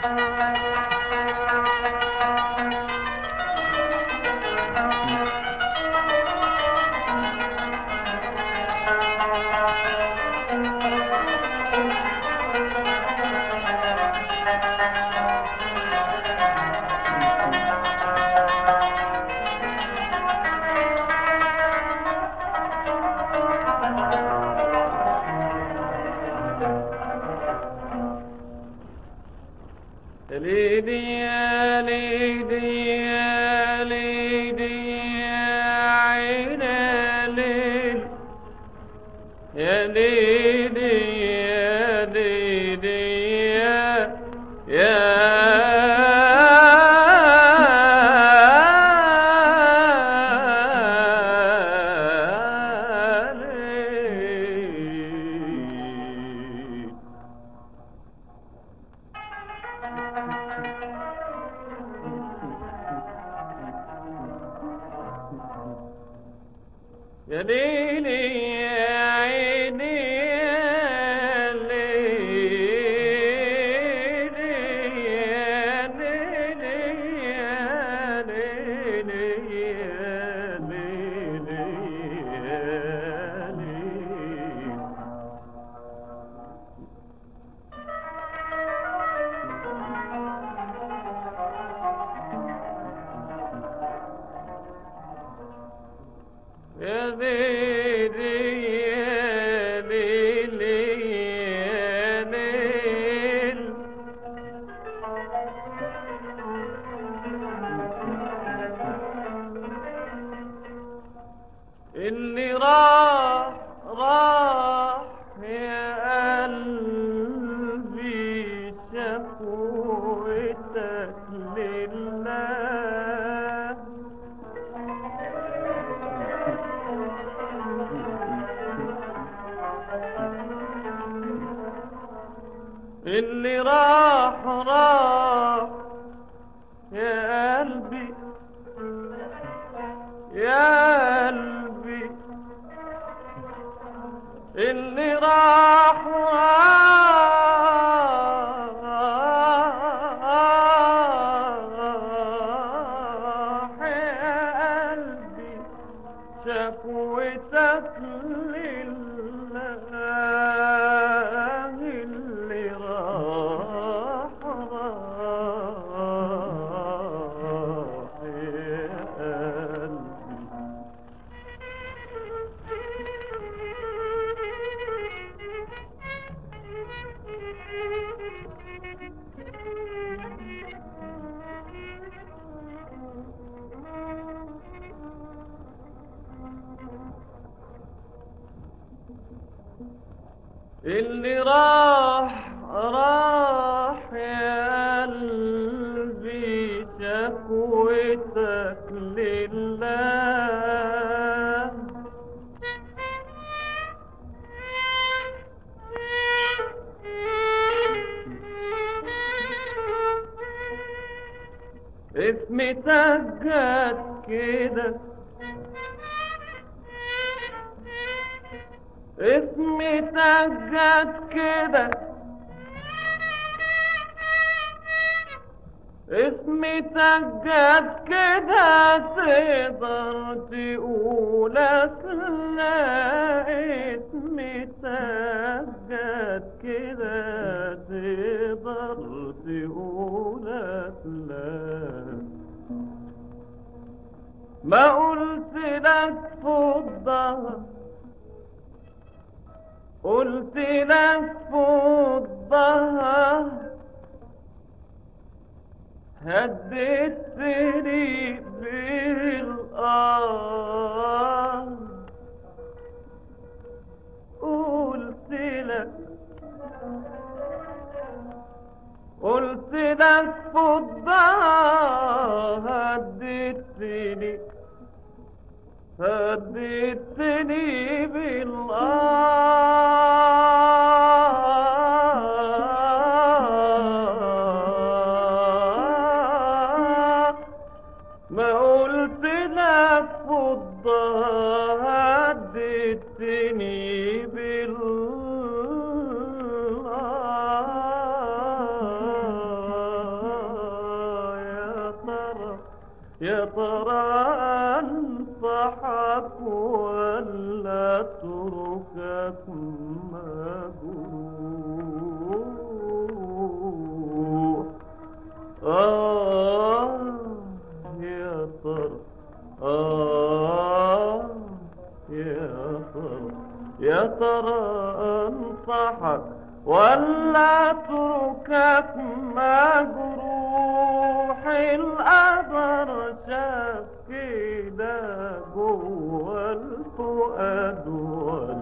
ليدي يا ليدي يا ليدي يا عين الليل يا ليدي يا ليدي يا يا ليل يا ليلي يا عيني يا ليلي يا ليلي يا ليلي يا ليلي يا ليلي يا ليلي يا ليلي يا ليل اللي راح راح يا قلبي شكوتك لله اللي راح راح يا قلبي يا قلبي اللي راح راح يا قلبي شكوتك لله اللي راح راح يا قلبي اللي راح راح يا قلبي شكوتك لله اسمي سجد كده اسمي سجد كده اسمي سجد كده تقدر تقول لا اسمي سجد كده تقدر تقول لا ما قلت لك فضها قلت لك فضها هددتني بالآه قلت لك قلت لك فضها هددتني هددتني بالآه ما قلت لك فضها هددتني يا ترى انصحك ولا اتركك مجروح آه يا ترى آه يا ترى يا ترى انصحك ولا اتركك مجروح القدر شاف كده جوه الفؤاد ولا